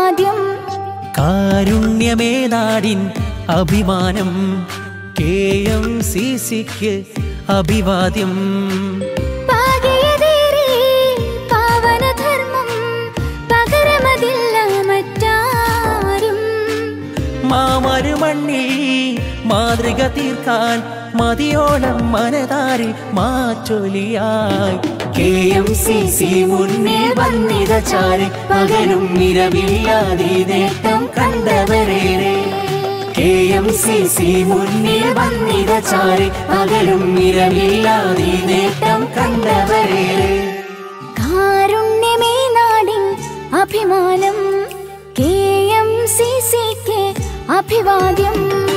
അഭിവാദ്യം കാരുണ്യമേ നാടിൻ അഭിമാനം കെ എം സി സിക്ക് അഭിവാദ്യം പാകിയതേറെ പാവനധർമ്മം പകരമതില്ല മറ്റാരും മാമരുമണ്ണിൽ മാതൃക തീർക്കാൻ മതിയോളം മനതാരിൽ മാറ്റൊലിയായി കെ എം സി സി മുന്നിൽ വന്നിത ചാരി പകലും നിരവില്ലാതെ നേട്ടം കണ്ടവരേറെ കെ എം സി സി മുന്നിൽ വന്നിത ചാരി പകലും നിരവില്ലാതെ നേട്ടം കണ്ടവരേറെ കാരുണ്യമേ നാടിൻ അഭിമാനം കെ എം സി സിക്ക് അഭിവാദ്യം